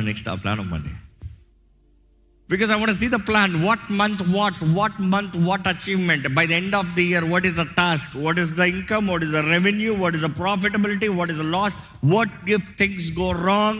Next ఆ plan అవ్వండి because I want see the plan what month what what month what achievement by the end of the year what is the task what is the income what is the revenue what is the profitability what is the loss what if things go wrong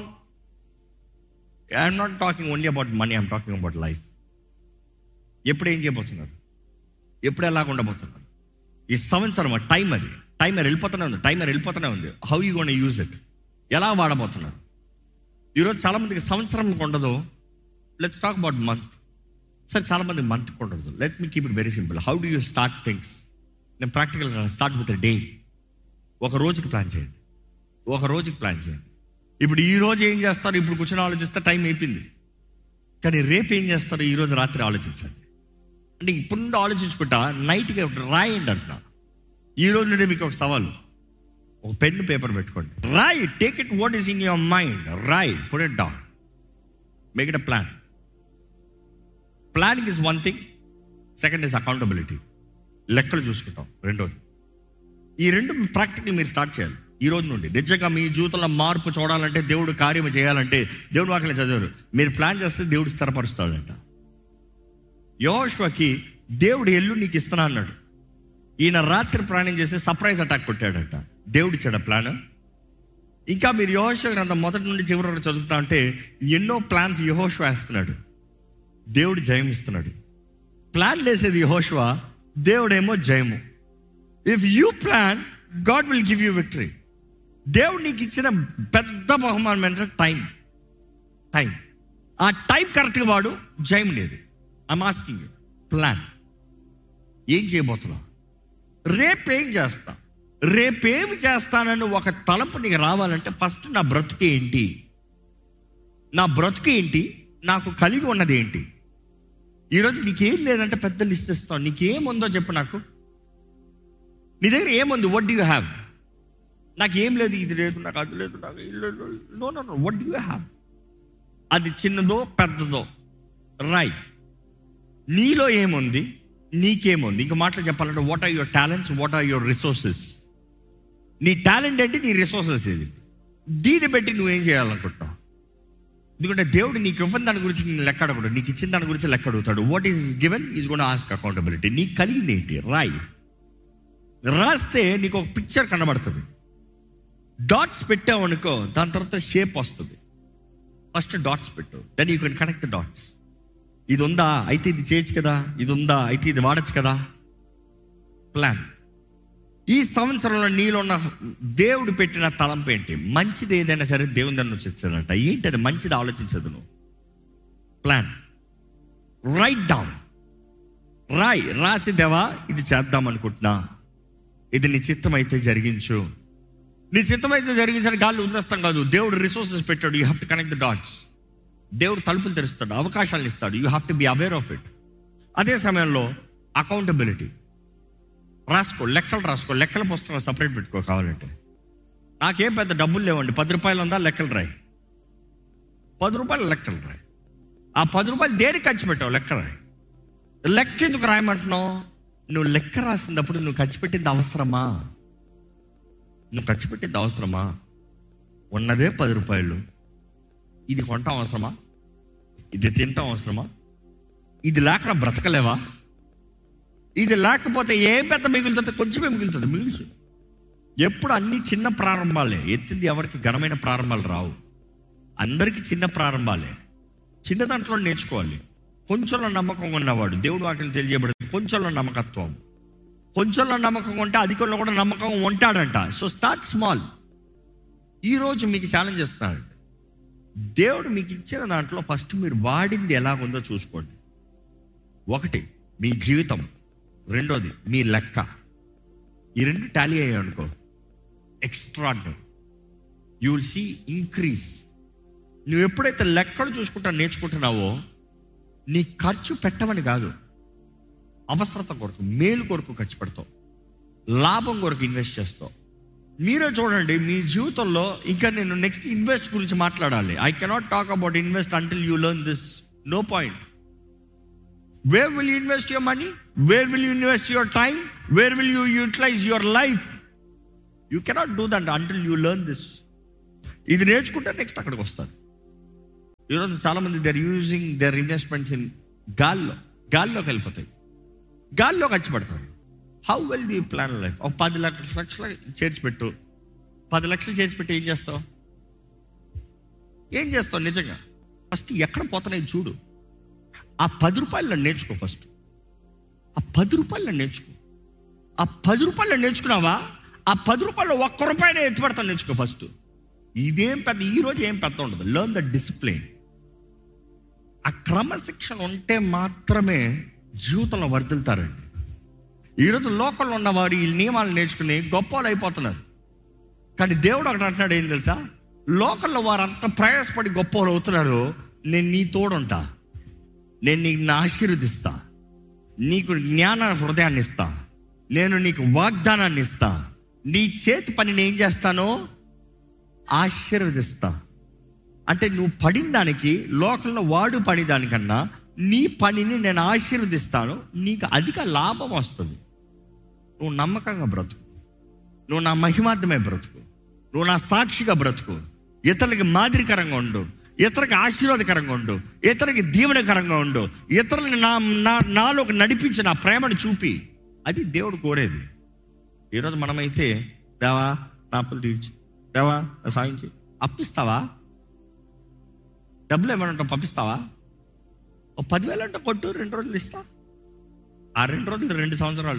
I'm not talking only about money I'm talking about life ఎప్పుడు ఏం చేయబోతున్నారు ఎప్పుడు ఎలాగ ఉండబోతున్నారు ఈ సంవత్సరం time అది timer వెళ్ళిపోతూనే ఉంది టైమర్ వెళ్ళిపోతూనే ఉంది how you gonna use it ఎలా వాడబోతున్నారు ఈరోజు చాలామందికి సంవత్సరం ఉండదు లెట్స్ టాక్ అబౌట్ మంత్ సరే చాలామంది మంత్ ఉండదు let me keep it very simple how do you start things నేను ప్రాక్టికల్ స్టార్ట్ విత్ డే ఒక రోజుకి ప్లాన్ చేయండి ఒక రోజుకి ప్లాన్ చేయండి ఇప్పుడు ఈ రోజు ఏం చేస్తారు ఇప్పుడు కూర్చొని ఆలోచిస్తే టైం అయిపోయింది కానీ రేపు ఏం చేస్తారు ఈ రోజు రాత్రి ఆలోచించండి అంటే ఇప్పుడు నుండి ఆలోచించుకుంటా నైట్కి రాయండి అంటున్నా ఈ రోజు నుండి మీకు ఒక సవాలు ఒక పెన్ పేపర్ పెట్టుకోండి రాయ్ take it what is in your mind రాయ్ put it down make it a plan planning is one thing second is accountability లెక్కలు చూసుకుంటాం రెండోది ఈ రెండు ప్రాక్టికల్ మీరు స్టార్ట్ చేయాలి ఈ రోజు నుండి నిజంగా మీ జీవితంలో మార్పు చూడాలంటే దేవుడు కార్యం చేయాలంటే దేవుడు వాటిని చదివారు మీరు ప్లాన్ చేస్తే దేవుడు స్థిరపరుస్తాడంట యోశ్వకి దేవుడు ఎల్లు నీకు ఇస్తున్నా అన్నాడు ఈయన రాత్రి ప్రయాణం చేసి సర్ప్రైజ్ అటాక్ కొట్టాడంట దేవుడు ఇచ్చాడు ప్లాన్ ఇంకా మీరు యహోశ్వ గ్రంథం మొదటి నుండి చివరి వరకు చదువుతా ఉంటే ఎన్నో ప్లాన్స్ యహోశ్వ వేస్తున్నాడు దేవుడు జయం ఇస్తున్నాడు ప్లాన్ వేసేది యహోశ్వ దేవుడేమో జయము if you plan God will give you victory దేవుడు నీకు ఇచ్చిన పెద్ద బహుమానం ఏంటంటే టైం టైం ఆ టైం కరెక్ట్గా వాడు జయం లేదు ఐమ్ ఆస్కింగ్ యూ ప్లాన్ ఏం చేయబోతున్నావు రేపేం చేస్తా రేపేం చేస్తానని ఒక తలంపు నీకు రావాలంటే ఫస్ట్ నా బ్రతుకు ఏంటి నా బ్రతుకు ఏంటి నాకు కలిగి ఉన్నది ఏంటి ఈరోజు నీకేం లేదంటే పెద్ద లిస్ట్ ఇస్తావు నీకేముందో చెప్పు నాకు నీ దగ్గర ఏముంది వడ్ యూ హ్యావ్ నాకు ఏం లేదు ఇది లేదు నాకు అది లేదు నాకు ఇల్లు no no no what you have అది చిన్నదో పెద్దదో రాయ్ నీలో ఏముంది నీకేముంది ఇంక మాటలు చెప్పాలంటే what are your talents what are your resources నీ టాలెంట్ ఏంటి నీ రిసోర్సెస్ ఇది దీన్ని బట్టి నువ్వేం చేయాలనుకుంటున్నావు ఎందుకంటే దేవుడు నీకు ఇవ్వని దాని గురించి నేను లెక్క అడగడు నీకు ఇచ్చిన దాని గురించి లెక్క అడుగుతాడు వాట్ ఈస్ గివెన్ ఈజ్ కూడా ఆస్క్ అకౌంటబిలిటీ నీకు కలిగింది ఏంటి రాయ్ రాస్తే నీకు ఒక పిక్చర్ కనబడుతుంది డాట్స్ పెట్టావు అనుకో దాని తర్వాత షేప్ వస్తుంది ఫస్ట్ డాట్స్ పెట్టు then you can connect dots ఇది ఉందా అయితే ఇది చేయొచ్చు కదా ఇది ఉందా అయితే ఇది వాడచ్చు కదా ప్లాన్ ఈ సంవత్సరంలో నీలో ఉన్న దేవుడు పెట్టిన తలంపు ఏంటి మంచిది ఏదైనా సరే దేవుని దాన్ని వచ్చేస్తాడంట ఏంటి అది మంచిది ఆలోచించదు నువ్వు ప్లాన్ రైట్ డౌన్ రాయ్ రాసి దేవా ఇది చేద్దాం అనుకుంటున్నా ఇది నీ చిత్తం అయితే జరిగించు నీ చిత్తం అయితే జరిగించడానికి గాలి వదిలేస్తాం కాదు దేవుడు రిసోర్సెస్ పెట్టాడు you have to connect the dots దేవుడు తలుపులు తెరుస్తాడు అవకాశాలు ఇస్తాడు you have to be aware of it అదే సమయంలో అకౌంటబిలిటీ రాసుకో లెక్కలు రాసుకో లెక్కల పుస్తకం సపరేట్ పెట్టుకో కావాలంటే నాకేం పెద్ద డబ్బులు లేవండి పది రూపాయలు ఉందా లెక్కలు రాయి పది రూపాయలు లెక్కలు రాయి ఆ పది రూపాయలు దేనికి ఖర్చు పెట్టావు లెక్క రాయి లెక్క ఎందుకు రాయమంటున్నావు నువ్వు లెక్క రాసినప్పుడు నువ్వు ఖర్చు పెట్టింది అవసరమా నువ్వు ఖర్చు పెట్టింది అవసరమా ఉన్నదే పది రూపాయలు ఇది కొంటాం అవసరమా ఇది తింటాం అవసరమా ఇది లేకుండా బ్రతకలేవా ఇది లేకపోతే ఏం పెద్ద మిగులుతుంది కొంచెమే మిగులుతుంది మిగుల్చు ఎప్పుడు అన్ని చిన్న ప్రారంభాలే ఎత్తింది ఎవరికి ఘనమైన ప్రారంభాలు రావు అందరికీ చిన్న ప్రారంభాలే చిన్న దాంట్లో నేర్చుకోవాలి కొంచెంలో నమ్మకం ఉన్నవాడు దేవుడు వాటిని తెలియజేయబడింది కొంచెంలో నమ్మకత్వం కొంచెంలో నమ్మకం ఉంటే అధికంలో కూడా నమ్మకం ఉంటాడంట సో స్టార్ట్ స్మాల్ ఈరోజు మీకు ఛాలెంజ్ ఇస్తున్నాడు దేవుడు మీకు ఇచ్చిన దాంట్లో ఫస్ట్ మీరు వాడింది ఎలాగుందో చూసుకోండి ఒకటి మీ జీవితం రెండోది మీ లెక్క ఈ రెండు టాలీ అయ్యాయి అనుకో extraordinary you will see increase నువ్వు ఎప్పుడైతే లెక్కలు చూసుకుంటా నేర్చుకుంటున్నావో నీ ఖర్చు పెట్టవని కాదు అవసరత కొరకు మేలు కొరకు ఖర్చు పెడతావు లాభం కొరకు ఇన్వెస్ట్ చేస్తావు మీరే చూడండి మీ జీవితంలో ఇంకా నేను నెక్స్ట్ ఇన్వెస్ట్ గురించి మాట్లాడాలి I cannot talk about invest until you learn this no point where will you invest your money where will you invest your time where will you utilise your life you cannot do that until you learn this ఇది నేర్చుకుంటే next అక్కడికి వస్తుంది ఈరోజు చాలామంది they are using their investments in గాల్లో గాల్లోకి వెళ్ళిపోతాయి గాల్లో ఖర్చు పెడతారు how well you plan life ఒక పది లక్ష లక్షలు చేర్చి పెట్టు పది లక్షలు చేర్చి పెట్టి ఏం చేస్తావు ఏం చేస్తావు నిజంగా ఫస్ట్ ఎక్కడ పోతున్నాయి చూడు ఆ పది రూపాయలు నేర్చుకో ఫస్ట్ ఆ పది రూపాయలు నేర్చుకో ఆ పది రూపాయలు నేర్చుకున్నావా ఆ పది రూపాయలు ఒక్క రూపాయలు ఎత్తుపడతాను నేర్చుకో ఫస్ట్ ఇదేం పెద్ద ఈ రోజు ఏం పెద్ద ఉండదు లర్న్ ద డిసిప్లిన్ ఆ క్రమశిక్షణ ఉంటే మాత్రమే జీవితంలో వర్దిల్తారండి ఈరోజు లోకల్లో ఉన్నవారు ఈ నియమాలు నేర్చుకుని గొప్పలు అయిపోతున్నారు కానీ దేవుడు ఒకటి అంటున్నాడు ఏం తెలుసా లోకల్లో వారు అంత ప్రయాసపడి గొప్పలు అవుతున్నారు నేను నీ తోడుంటా నేను నీకు ఆశీర్వదిస్తా నీకు జ్ఞాన హృదయాన్ని ఇస్తా నేను నీకు వాగ్దానాన్ని ఇస్తా నీ చేతి పనిని ఏం చేస్తానో ఆశీర్వదిస్తా అంటే నువ్వు పడిన దానికి లోకంలో వాడు పడి దానికన్నా నీ పనిని నేను ఆశీర్వదిస్తాను నీకు అధిక లాభం వస్తుంది నువ్వు నమ్మకంగా బ్రతుకు నువ్వు నా మహిమార్థమే బ్రతుకు నువ్వు నా సాక్షిగా బ్రతుకు ఇతరులకి మాదిరికరంగా ఉండు ఇతరులకు ఆశీర్వాదకరంగా ఉండు ఇతరులకి దీవెనకరంగా ఉండు ఇతరులని నా నా నాలోకి నడిపించి నా ప్రేమను చూపి అది దేవుడు కోరేది ఈరోజు మనమైతే దేవా నా అప్పులు తీర్చి దేవా నా సాయించి అప్పిస్తావా డబ్బులు ఏమైనా ఉంటావు పంపిస్తావా ఓ పదివేలు అంటే కొట్టు రెండు రోజులు ఇస్తా ఆ రెండు రోజులు రెండు సంవత్సరాలు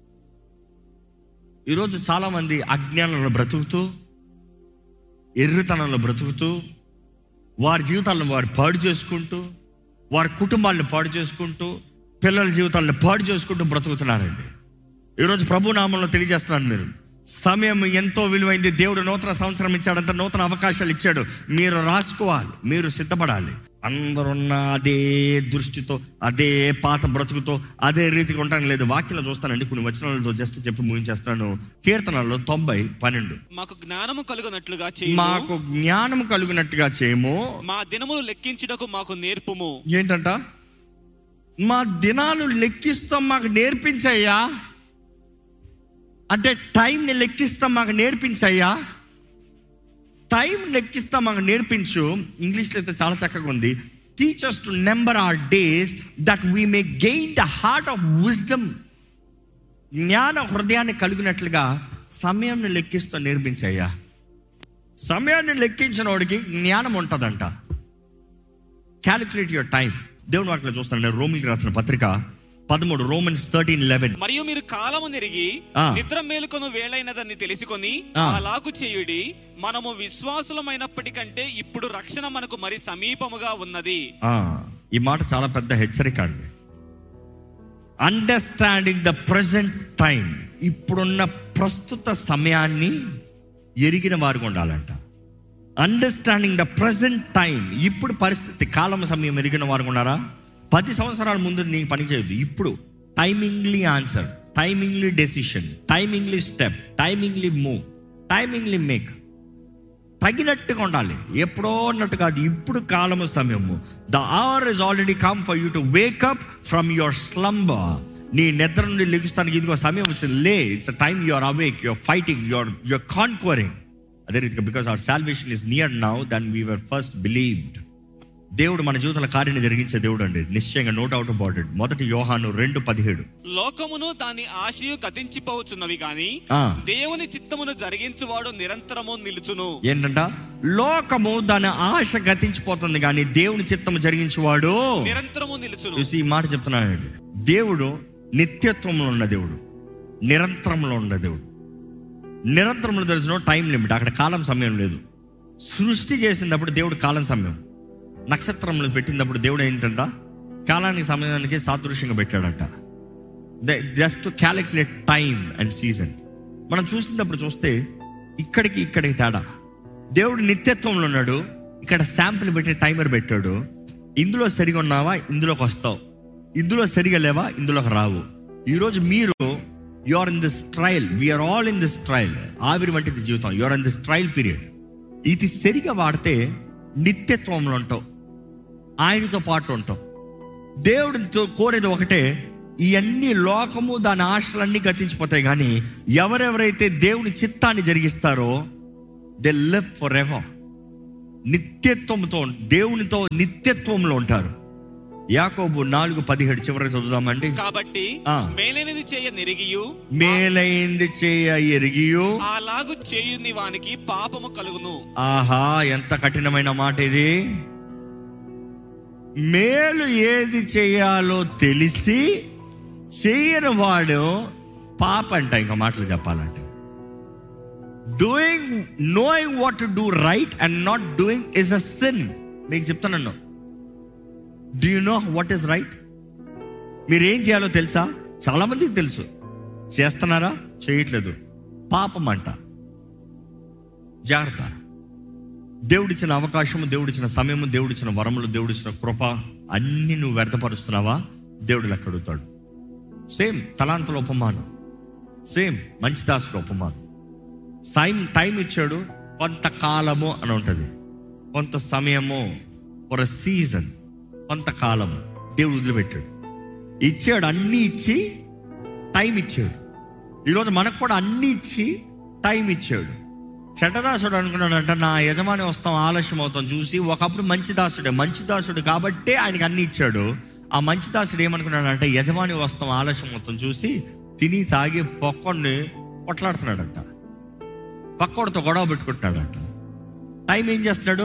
ఈరోజు చాలామంది అజ్ఞానంలో బ్రతుకుతూ ఎర్రితనంలో బ్రతుకుతూ వారి జీవితాలను వారు పాడు చేసుకుంటూ వారి కుటుంబాలను పాడు చేసుకుంటూ పిల్లల జీవితాలను పాడు చేసుకుంటూ బ్రతుకుతున్నారండి ఈరోజు ప్రభు నామంలో తెలియజేస్తున్నాను మీరు సమయం ఎంతో విలువైంది దేవుడు నూతన సంవత్సరం ఇచ్చాడంత నూతన అవకాశాలు ఇచ్చాడు మీరు రాసుకోవాలి మీరు సిద్ధపడాలి అందరున్న అదే దృష్టితో అదే పాత బ్రతుకుతో అదే రీతిగా ఉండడం లేదు వాక్యంలో చూస్తానండి కొన్ని వచనాలతో జస్ట్ చెప్పి ముగించేస్తాను కీర్తనలో తొంభై పన్నెండు మాకు జ్ఞానము కలుగునట్లుగా చేయి మాకు జ్ఞానం కలిగినట్టుగా చేయము మా దినములు లెక్కించుటకు మాకు నేర్పుము ఏంటంట మా దినాలు లెక్కిస్తాం మాకు నేర్పించయ్యా అంటే టైంని లెక్కిస్తాం మాకు నేర్పించయ్యా టైం లెక్కిస్తాం మాకు నేర్పించు ఇంగ్లీష్లో అయితే చాలా చక్కగా ఉంది teach us to number our days that we may gain the heart of wisdom జ్ఞాన హృదయాన్ని కలిగినట్లుగా సమయాన్ని లెక్కిస్తూ నేర్పించయ్యా సమయాన్ని లెక్కించిన వాడికి జ్ఞానం ఉంటుందంట క్యాలిక్యులేట్ యువర్ టైం దేవుని వాటిలో చూస్తాను రోమిల్కి రాసిన పత్రిక పదమూడు రోమన్స్ థర్టీన్ లెవెన్ మరియు మీరు కాలము నెరిగి ఆ. నిద్ర మేలుకొను వేళైనదని తెలుసుకొని ఆ. అలాగు చేయుడి మనము విశ్వాసులమైనప్పటికంటే ఇప్పుడు రక్షణ మనకు మరి సమీపముగా ఉన్నది ఈ మాట చాలా పెద్ద హెచ్చరిక అండి అండర్స్టాండింగ్ ద ప్రజెంట్ టైం ఇప్పుడున్న ప్రస్తుత సమయాన్ని ఎరిగిన వారు ఉండాలంట అండర్స్టాండింగ్ ద ప్రజెంట్ టైం ఇప్పుడు పరిస్థితి కాలం సమయం ఎరిగిన వారు ఉన్నారా పది సంవత్సరాల ముందు నీకు పని చేయదు ఇప్పుడు timingly answer timingly decision timingly step timingly move timingly make తగినట్టుగా ఉండాలి ఎప్పుడో అన్నట్టు కాదు ఇప్పుడు కాలము సమయము the hour is already come for you to wake up from your slumber నీ నిద్ర నుండి లెగుస్తానికి ఇదిగో సమయం వచ్చింది లే it's time your awake your fighting your your conquering అదే రీతిగా because our salvation is near now than we were first believed దేవుడు మన జీవితంలో కార్యాన్ని జరిగించే దేవుడు అండి నిశ్చయంగా నో డౌట్ అబౌట్ ఇట్ మొదటి యోహాను రెండు పదిహేడు లోకమును దాని ఆశయు గతించిపోవచ్చున్నవి గాని ఆ. దేవుని చిత్తమును జరిగించువాడు నిరంతరము నిలుచును ఏంటంట లోకము దాని ఆశ గతించిపోతుంది కానీ దేవుని చిత్తము జరిగించేవాడు నిరంతరము నిలుచును చూసి ఈ మాట చెప్తున్నానండి దేవుడు నిత్యత్వంలో ఉన్న దేవుడు నిరంతరంలో ఉన్న దేవుడు నిరంతరంలో తెలిసిన టైం లిమిట్ అక్కడ కాలం సమయం లేదు సృష్టి చేసినప్పుడు దేవుడు కాలం సమయం నక్షత్రంలో పెట్టినప్పుడు దేవుడు ఏంటంట కాలానికి సమయానికి సాదృశ్యంగా పెట్టాడంట just to calculate time and season మనం చూసినప్పుడు చూస్తే ఇక్కడికి ఇక్కడికి తేడా దేవుడు నిత్యత్వంలో ఉన్నాడు ఇక్కడ శాంపుల్ పెట్టి టైమర్ పెట్టాడు ఇందులో సరిగా ఉన్నావా ఇందులోకి వస్తావు ఇందులో సరిగా లేవా ఇందులోకి రావు ఈరోజు మీరు you are in this trial we are all in this trial ఆవిరి వంటిది జీవితం you are in this trial period ఇది సరిగా వాడితే నిత్యత్వంలో ఉంటావు ఆయనతో పాటు ఉంటాం దేవుడితో కోరేది ఒకటే ఇవన్నీ లోకము దాని ఆశలన్నీ గతించిపోతాయి కానీ ఎవరెవరైతే దేవుని చిత్తాన్ని జరిగిస్తారో దే లివ్ ఫర్ ఎవర్ నిత్యత్వంతో దేవునితో నిత్యత్వంలో ఉంటారు యాకోబు నాలుగు పదిహేడు చివరికి చదువుదామండి కాబట్టి ఆ. మేలైనది చేయ నెరిగియు మేలైంది చేయ ఎరిగియో అలాగు చేయుని వానికి పాపము కలుగును ఆహా ఎంత కఠినమైన మాట ఇది మేలు ఏది చేయాలో తెలిసి చేయని వాడు పాప అంట ఇంకా మాటలు చెప్పాలంటే doing knowing what to do right and not doing is a sin మీకు చెప్తాను do you know what is right మీరు ఏం చేయాలో తెలుసా చాలా మందికి తెలుసు చేస్తున్నారా చేయట్లేదు పాపం అంట జాగ్రత్త దేవుడిచ్చిన అవకాశము దేవుడిచ్చిన సమయము దేవుడిచ్చిన వరములు దేవుడిచ్చిన కృప అన్ని నువ్వు వ్యర్థపరుస్తున్నావా దేవుడు లెక్క అడుగుతాడు సేమ్ తలాంతుల ఉపమానం సేమ్ మంచి దాసుడు ఉపమానం టైం టైం ఇచ్చాడు కొంతకాలము అని ఉంటుంది కొంత సమయము ఫర్ సీజన్ కొంతకాలము దేవుడు వదిలిపెట్టాడు ఇచ్చాడు అన్ని ఇచ్చి టైం ఇచ్చాడు ఈరోజు మనకు కూడా అన్ని ఇచ్చి టైం ఇచ్చాడు చెడ్డదాసుడు అనుకున్నాడంట నా యజమాని వస్తాం ఆలస్యం అవుతాం చూసి ఒకప్పుడు మంచి దాసుడే మంచి దాసుడు కాబట్టే ఆయనకి అన్ని ఇచ్చాడు ఆ మంచి దాసుడు ఏమనుకున్నాడంటే యజమాని వస్తాం ఆలస్యం అవుతాం చూసి తిని తాగి పొక్కడిని కొట్లాడుతున్నాడంట పక్కోడితో గొడవ పెట్టుకుంటున్నాడంట టైం ఏం చేస్తున్నాడు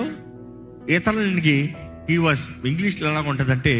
ఇతరులకి ఈ వాస్ ఇంగ్లీష్లో ఎలా ఉంటుందంటే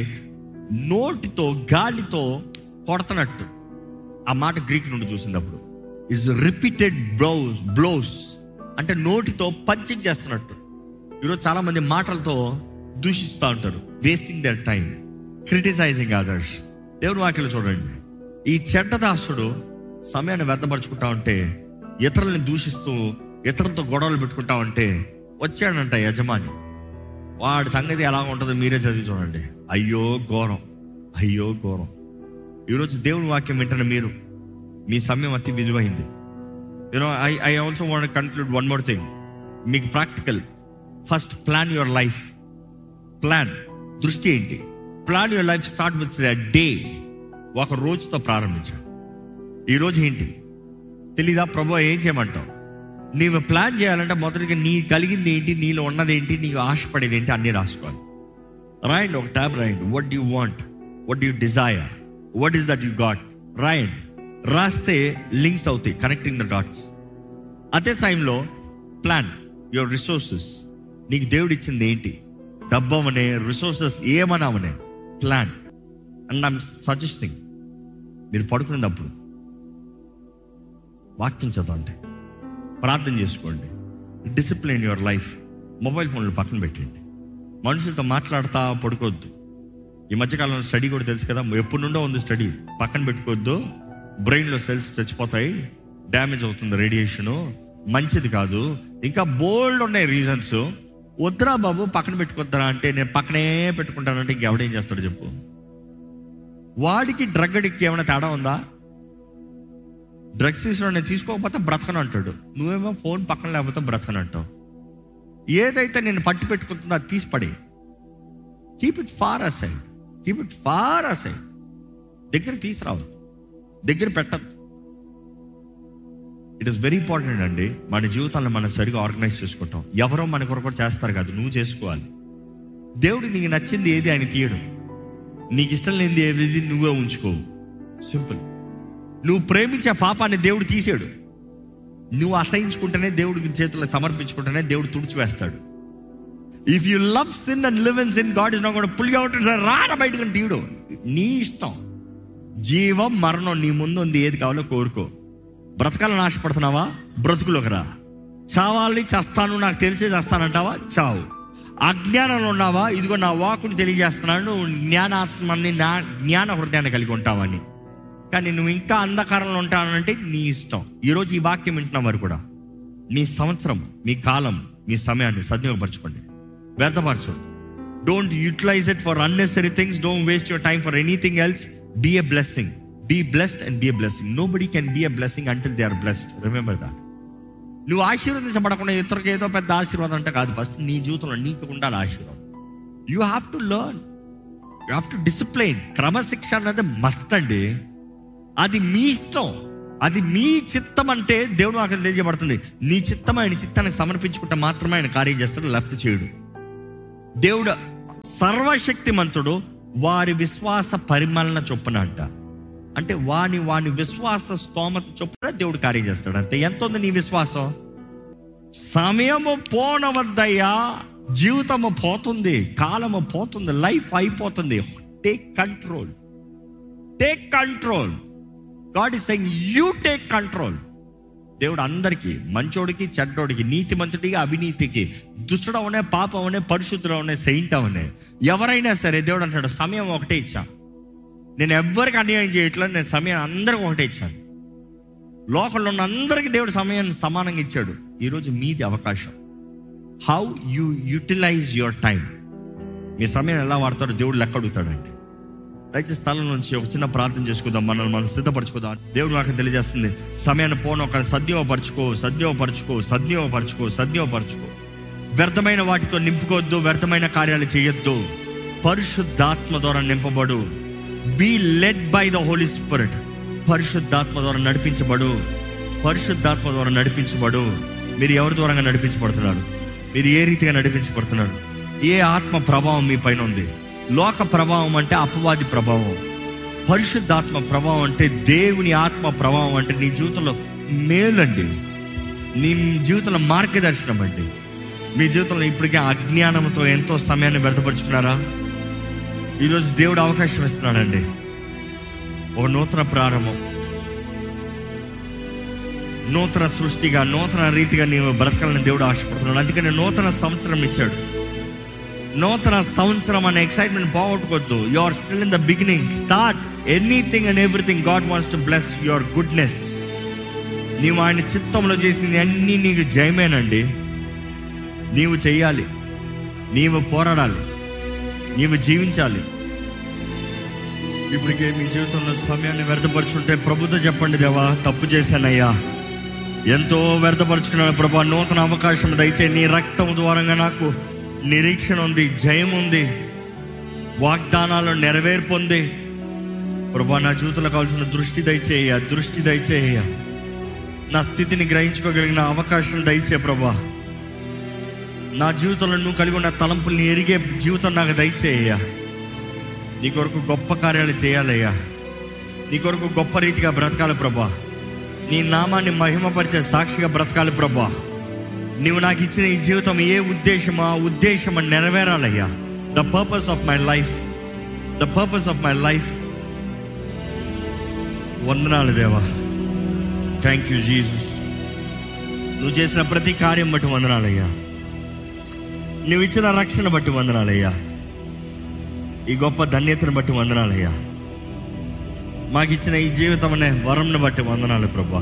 నోటితో గాలితో కొడుతున్నట్టు ఆ మాట గ్రీక్ నుండి చూసినప్పుడు ఇస్ రిపీటెడ్ బ్లౌస్ బ్లౌస్ అంటే నోటితో పంచింగ్ చేస్తున్నట్టు ఈరోజు చాలా మంది మాటలతో దూషిస్తూ ఉంటారు wasting their time criticising others దేవుని వాక్యలు చూడండి ఈ చెడ్డదాసుడు సమయాన్ని వ్యర్థపరుచుకుంటా ఉంటే ఇతరుల్ని దూషిస్తూ ఇతరులతో గొడవలు పెట్టుకుంటా ఉంటే వచ్చాడంట యజమాని వాడి సంగతి ఎలా ఉంటుందో మీరే చదివి చూడండి అయ్యో ఘోరం అయ్యో ఘోరం ఈరోజు దేవుని వాక్యం వింటున్న మీరు మీ సమయం అతి విలువైంది you know I I also want conclude one more thing మీకు practical first plan your life plan దృష్టి ఏంటి plan your life start with day ఒక రోజుతో ప్రారంభించాడు ఈరోజు ఏంటి తెలీదా ప్రభు ఏం చేయమంటావు నీవు ప్లాన్ చేయాలంటే మొదటిగా నీ కలిగింది ఏంటి నీలో ఉన్నది ఏంటి నీకు ఆశపడేది ఏంటి అన్నీ రాసుకోవాలి రాయండి ఒక ట్యాబ్ రాయండి what you want what you desire what is that you got రాయండి రాస్తే లింక్స్ అవుతాయి కనెక్టింగ్ ద డాట్స్ అదే టైంలో ప్లాన్ యువర్ రిసోర్సెస్ నీకు దేవుడు ఇచ్చింది ఏంటి డబ్బవనే రిసోర్సెస్ ఏమన్నామనే ప్లాన్ అండ్ ఐమ్ సజెస్టింగ్ మీరు పడుకునేటప్పుడు వాక్యం చదవండి ప్రార్థన చేసుకోండి డిసిప్లిన్ యువర్ లైఫ్ మొబైల్ ఫోన్లు పక్కన పెట్టండి మనుషులతో మాట్లాడుతా పడుకోవద్దు ఈ మధ్యకాలంలో స్టడీ కూడా తెలుసు కదా ఎప్పటి నుండో ఉంది స్టడీ పక్కన పెట్టుకోవద్దు బ్రెయిన్లో సెల్స్ చచ్చిపోతాయి డ్యామేజ్ అవుతుంది రేడియేషను మంచిది కాదు ఇంకా బోల్డ్ ఉన్నాయి రీజన్స్ వద్దురా బాబు పక్కన పెట్టుకొద్దురా అంటే నేను పక్కనే పెట్టుకుంటానంటే ఇంకెవడేం చేస్తాడు చెప్పు వాడికి డ్రగ్ అడిక్ట్ ఏమైనా తేడా ఉందా డ్రగ్స్ తీసుకుని నేను తీసుకోకపోతే బ్రతకను అంటాడు నువ్వేమో ఫోన్ పక్కన లేకపోతే బ్రతకను అంటావు ఏదైతే నేను పట్టి పెట్టుకుంటుందో అది తీసి పడే keep it far aside keep it far aside దగ్గర తీసుకురావు దగ్గర పెట్టదు ఇట్ ఇస్ వెరీ ఇంపార్టెంట్ అండి మన జీవితాన్ని మనం సరిగా ఆర్గనైజ్ చేసుకుంటాం ఎవరో మన కొరకు చేస్తారు కాదు నువ్వు చేసుకోవాలి దేవుడు నీకు నచ్చింది ఏది ఆయన తీయడు నీకు ఇష్టం లేనిది ఏది నువ్వే ఉంచుకోవు సింపుల్ నువ్వు ప్రేమించే పాపాన్ని దేవుడు తీసాడు నువ్వు అసహించుకుంటేనే దేవుడికి చేతుల్లో సమర్పించుకుంటేనే దేవుడు తుడిచివేస్తాడు if you love sin and live in sin God is not కూడా పుల్ అవుట్ రాన బయటకు తీయడు నీ ఇష్టం జీవం మరణం నీ ముందు ఉంది ఏది కావాలో కోరుకో బ్రతకాలని ఆశపడుతున్నావా బ్రతుకులోకి రా చావాలి చస్తాను నాకు తెలిసే చేస్తానంటావా చావు అజ్ఞానంలో ఉన్నావా ఇదిగో నా వాకుని తెలియజేస్తున్నాను నువ్వు జ్ఞానాత్మని నా జ్ఞాన హృదయాన్ని కలిగి ఉంటావని కానీ నువ్వు ఇంకా అంధకారంలో ఉంటానంటే నీ ఇష్టం ఈరోజు ఈ వాక్యం వింటున్న వారు కూడా మీ సంవత్సరం మీ కాలం మీ సమయాన్ని సద్వినియోగపరచుకోండి వ్యర్థపరచండి don't utilise it for unnecessary things don't waste your time for anything else be a blessing be blessed and be a blessing nobody can be a blessing until they are blessed remember that నువ్వు ఆశీర్వదించబడకుండా ఇతరులకు ఏదో పెద్ద ఆశీర్వాదం అంటే కాదు first నీ జీవితంలో నీకు ఉండాలి ఆశీర్వాదం you have to learn you have to discipline క్రమశిక్షణ అనేది మస్ట్ అండి అది మీ ఇష్టం అది మీ చిత్తం అంటే దేవుడు అక్కడ తెలియజేయబడుతుంది నీ చిత్తం ఆయన చిత్తానికి సమర్పించుకుంటే మాత్రమే ఆయన కార్యం చేస్తాడు లేకపోతే చేయడు దేవుడు సర్వశక్తిమంతుడు వారి విశ్వాస పరిమాలన చొప్పున అంట అంటే వాని వాని విశ్వాస స్తోమత చొప్పున దేవుడు కార్యం చేస్తాడు అంతే ఎంత ఉంది నీ విశ్వాసం సమయము పోనవద్దయ్యా జీవితము పోతుంది కాలము పోతుంది లైఫ్ అయిపోతుంది take control take control God is saying you take control దేవుడు అందరికీ మంచోడికి చెడ్డోడికి నీతి మంతుడికి అవినీతికి దుష్టుడు అవనే పాపం అవనే పరిశుద్ధుడు అవనే సెయింట్ అవనే ఎవరైనా సరే దేవుడు అంటాడు సమయం ఒకటే ఇచ్చా నేను ఎవ్వరికి అన్యాయం చేయట్లేదు నేను సమయం అందరికి ఒకటే ఇచ్చాను లోకంలో ఉన్న అందరికీ దేవుడు సమయాన్ని సమానంగా ఇచ్చాడు ఈరోజు మీది అవకాశం how you utilise your time మీ సమయం ఎలా వాడతారో దేవుడు లెక్క అడుగుతాడండి దయచేసి స్థలం నుంచి ఒక చిన్న ప్రార్థన చేసుకుందాం మనల్ని మనం సిద్ధపరచుకుందాం దేవుడు నాకు తెలియజేస్తుంది సమయాన్ని పోను ఒక సద్యోపరచుకో సద్యోపరచుకో సద్యోపరచుకో సద్యోపరచుకో వ్యర్థమైన వాటితో నింపుకోవద్దు వ్యర్థమైన కార్యాలు చేయొద్దు పరిశుద్ధాత్మ ద్వారా నింపబడు be led by the Holy Spirit పరిశుద్ధాత్మ ద్వారా నడిపించబడు పరిశుద్ధాత్మ ద్వారా నడిపించబడు మీరు ఎవరి ద్వారా నడిపించబడుతున్నారు మీరు ఏ రీతిగా నడిపించబడుతున్నారు ఏ ఆత్మ ప్రభావం మీ పైన ఉంది లోక ప్రభావం అంటే అపవాది ప్రభావం పరిశుద్ధాత్మ ప్రభావం అంటే దేవుని ఆత్మ ప్రభావం అంటే నీ జీవితంలో మేలండి నీ జీవితంలో మార్గదర్శనం అండి మీ జీవితంలో ఇప్పటికే అజ్ఞానంతో ఎంతో సమయాన్ని వ్యర్థపరుచుకున్నారా ఈరోజు దేవుడు అవకాశం ఇస్తున్నాడండి ఒక నూతన ప్రారంభం నూతన సృష్టిగా నూతన రీతిగా నీవు బ్రతకాలని దేవుడు ఆశపడుతున్నాడు అందుకని నూతన సంవత్సరం ఇచ్చాడు నూతన సంవత్సరం అనే ఎక్సైట్మెంట్ పోగొట్టుకోవద్దు you are still in the beginning start anything and everything God wants to bless your goodness నీవు ఆయన చిత్తంలో చేసింది అన్నీ నీకు జయమేనండి నీవు చెయ్యాలి నీవు పోరాడాలి నీవు జీవించాలి ఇప్పటికే మీ జీవితంలో సమయాన్ని వ్యర్థపరుచుంటే ప్రభుతో చెప్పండి దేవా తప్పు చేశానయ్యా ఎంతో వ్యర్థపరుచుకున్నాను ప్రభా నూతన అవకాశం దయచే నీ రక్తం ద్వారంగా నాకు నిరీక్షణ ఉంది జయం ఉంది వాగ్దానాలు నెరవేర్పు ఉంది ప్రభా నా జీవితంలో కావాల్సిన దృష్టి దయచేయ దృష్టి దయచేయ నా స్థితిని గ్రహించుకోగలిగిన అవకాశం దయచే ప్రభా నా జీవితంలో నువ్వు కలిగి ఉన్న తలంపుల్ని ఎరిగే జీవితం నాకు దయచేయ నీ కొరకు గొప్ప కార్యాలు చేయాలయ్యా నీ కొరకు గొప్ప రీతిగా బ్రతకాలి ప్రభా నీ నామాన్ని మహిమపరిచే సాక్షిగా బ్రతకాలి ప్రభా నీవు నాకు ఇచ్చిన ఈ జీవితం ఏ ఉద్దేశం ఆ ఉద్దేశం నెరవేరాలయ్యా the purpose of my life the purpose of my life వందనాలు దేవా థ్యాంక్ యూ జీసస్ నువ్వు చేసిన ప్రతి కార్యం బట్టి వందనాలయ్యా నువ్వు ఇచ్చిన రక్షణ బట్టి వందనాలయ్యా ఈ గొప్ప ధన్యతను బట్టి వందనాలయ్యా మాకు ఇచ్చిన ఈ జీవితం అనే వరంను బట్టి వందనాలు ప్రభా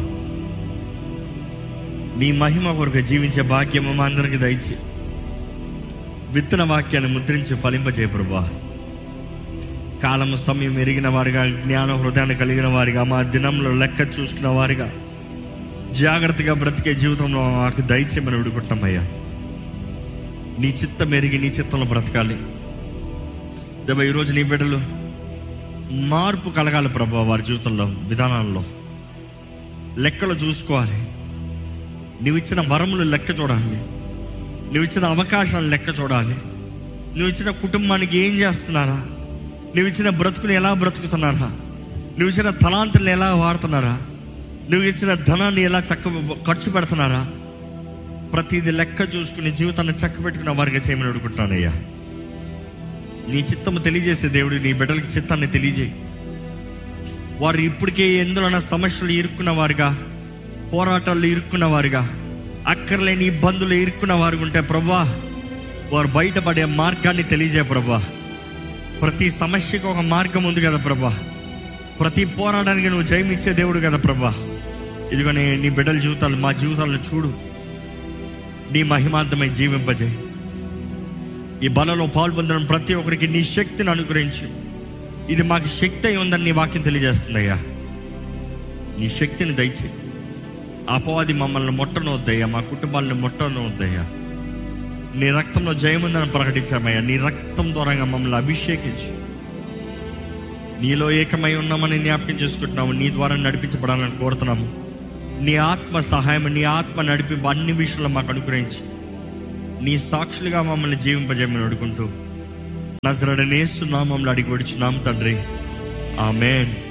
నీ మహిమ కొరకు జీవించే భాగ్యం మా అందరికి దయచి విత్తన వాక్యాన్ని ముద్రించి ఫలింపజేయ ప్రభా కాలము సమయం ఎరిగిన వారిగా జ్ఞాన హృదయాన్ని కలిగిన వారిగా మా దినంలో లెక్క చూసుకున్న వారిగా జాగ్రత్తగా బ్రతికే జీవితంలో మాకు దయచేయమని విడుకుంటామయ్యా నీ చిత్తం ఎరిగి నీ చిత్తంలో బ్రతకాలి దేవ ఈరోజు నీ బిడ్డలు మార్పు కలగాలి ప్రభా వారి జీవితంలో విధానాల్లో లెక్కలు చూసుకోవాలి నువ్వు ఇచ్చిన వరములు లెక్క చూడాలి నువ్వు ఇచ్చిన అవకాశాలు లెక్క చూడాలి నువ్వు ఇచ్చిన కుటుంబానికి ఏం చేస్తున్నారా నువ్వు ఇచ్చిన బ్రతుకుని ఎలా బ్రతుకుతున్నారా నువ్వు ఇచ్చిన తలాంతులను ఎలా వాడుతున్నారా నువ్వు ఇచ్చిన ధనాన్ని ఎలా చక్క ఖర్చు పెడుతున్నారా ప్రతిదీ లెక్క చూసుకుని జీవితాన్ని చక్క పెట్టుకున్న వారిగా చేయమని అడుగుతున్నానయ్యా నీ చిత్తము తెలియజేసే దేవుడు నీ బిడ్డలకి చిత్తాన్ని తెలియజేయి వారు ఇప్పటికే ఎందులో సమస్యలు ఇరుక్కున్న వారుగా పోరాటాల్లో ఇరుక్కున్న వారుగా అక్కర్లేని ఇబ్బందులు ఇరుక్కున్న వారు ఉంటే ప్రభా వారు బయటపడే మార్గాన్ని తెలియజే ప్రభా ప్రతి సమస్యకు ఒక మార్గం ఉంది కదా ప్రభా ప్రతి పోరాటానికి నువ్వు జయమిచ్చే దేవుడు కదా ప్రభా ఇదిగో నీ నీ బిడ్డల జీవితాలు మా జీవితాలను చూడు నీ మహిమార్థమై జీవింపజేయి ఈ బలలో పాల్పొందడం ప్రతి ఒక్కరికి నీ శక్తిని అనుగ్రహించు ఇది మాకు శక్తి అయి ఉందని నీ వాక్యం తెలియజేస్తుందయ్యా నీ శక్తిని దయచే అపవాది మమ్మల్ని ముట్టనవద్దయ్యా మా కుటుంబాలను ముట్టనవద్దయ్యా నీ రక్తంలో జయముందని ప్రకటించామయ్యా నీ రక్తం ద్వారా మమ్మల్ని అభిషేకించు నీలో ఏకమై ఉన్నామని జ్ఞాపకం చేసుకుంటున్నాము నీ ద్వారా నడిపించబడాలని కోరుతున్నాము నీ ఆత్మ సహాయం నీ ఆత్మ నడిపి అన్ని విషయంలో మాకు అనుగ్రహించి నీ సాక్షులుగా మమ్మల్ని జీవింపజేయమని అడుగుంటూ నజరడనేస్తున్నామని అడిగి వచ్చున్నాము తండ్రి ఆమెన్